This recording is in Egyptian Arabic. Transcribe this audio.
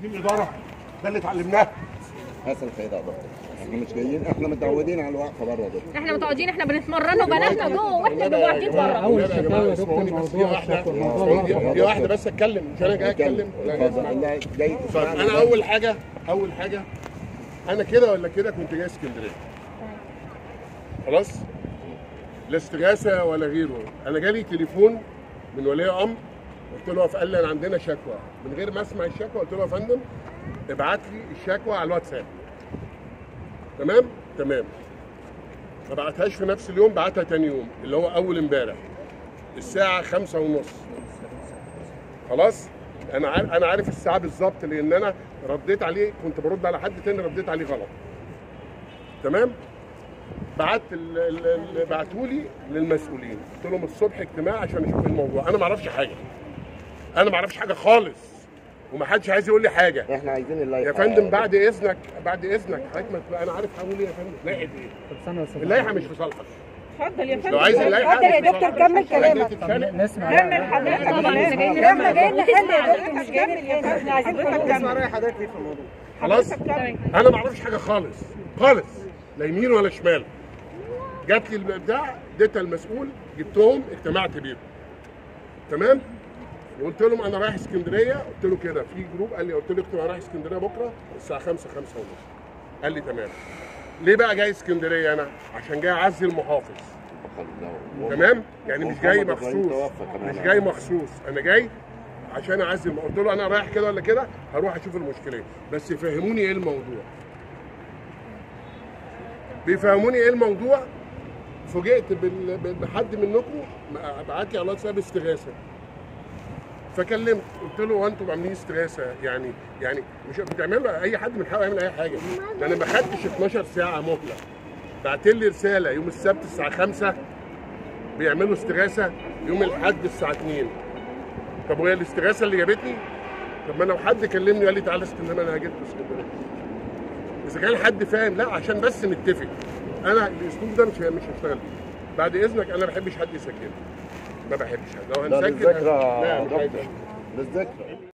دي الاداره ده اللي اتعلمناه حصل خير يا دكتور احنا مش جايين احنا متعودين على الوقفه بره دكتور احنا متعودين احنا بنتمرن وبناتنا جوه واحنا اللي قاعدين بره اول شكاوى يا دكتور موضوع الشكوى موضوع دي واحده بس اتكلم مش انا جاي اتكلم لا، لا، اتفضل لا جاي طيب انا اول حاجه اول حاجه انا كده ولا كده كنت جاي اسكندريه خلاص لا استغاثه ولا غيره انا جالي تليفون من ولي امر قلت له قال لي انا عندنا شكوى من غير ما اسمع الشكوى قلت له يا فندم ابعت لي الشكوى على الواتساب تمام تمام ما بعتهاش في نفس اليوم بعتها تاني يوم اللي هو اول امبارح الساعه خمسة ونص خلاص انا عارف انا عارف الساعه بالظبط لان انا رديت عليه كنت برد على حد تاني رديت عليه غلط تمام بعت ال- ال- ال- بعتولي للمسؤولين قلت لهم الصبح اجتماع عشان اشوف الموضوع انا ما اعرفش حاجه انا ما اعرفش حاجه خالص ومحدش عايز يقول لي حاجه احنا عايزين اللائحه يا فندم بعد اذنك بعد اذنك حضرتك ما تبقى- انا عارف هقول ايه يا فندم لائحه ايه طب استنى يا استاذ اللائحه مش في صالحك اتفضل يا فندم لو عايز اللائحه اتفضل يا مش في دكتور صالحك. كمل كلامك تتخانق. نسمع كمل حضرتك طبعا احنا جايين لما جايين نحل يا دكتور مش جايين نحل احنا عايزين كلنا خلاص انا ما اعرفش حاجه خالص خالص لا يمين ولا شمال جات لي البتاع اديتها المسؤول جبتهم اجتمعت بيهم تمام وقلت لهم انا رايح اسكندريه قلت له كده في جروب قال لي قلت له اكتب انا رايح اسكندريه بكره الساعه 5 5 ونص قال لي تمام ليه بقى جاي اسكندريه انا عشان جاي اعزي المحافظ تمام يعني مش جاي مخصوص مش جاي مخصوص انا جاي عشان اعزي الم- قلت له انا رايح كده ولا كده هروح اشوف المشكله إيه. بس فهموني ايه الموضوع بيفهموني ايه الموضوع فوجئت بال- ب- بحد منكم بعت لي على الواتساب استغاثه فكلمت قلت له هو انتوا عاملين استغاثه يعني يعني مش بتعملوا اي حد من حقه يعمل اي حاجه ده انا ما خدتش 12 ساعه مهله بعت لي رساله يوم السبت الساعه 5 بيعملوا استغاثه يوم الاحد الساعه 2 طب وهي الاستغاثه اللي جابتني طب ما لو حد كلمني وقال لي تعالى اسكندريه انا هجيبك اسكندريه اذا كان حد فاهم لا عشان بس نتفق انا الاسلوب ده مش مش هشتغل بيه بعد اذنك انا ما بحبش حد يسجل ما بحبش لو ده هنسجل للذكرى لا يا مش عايز دكتور للذكرى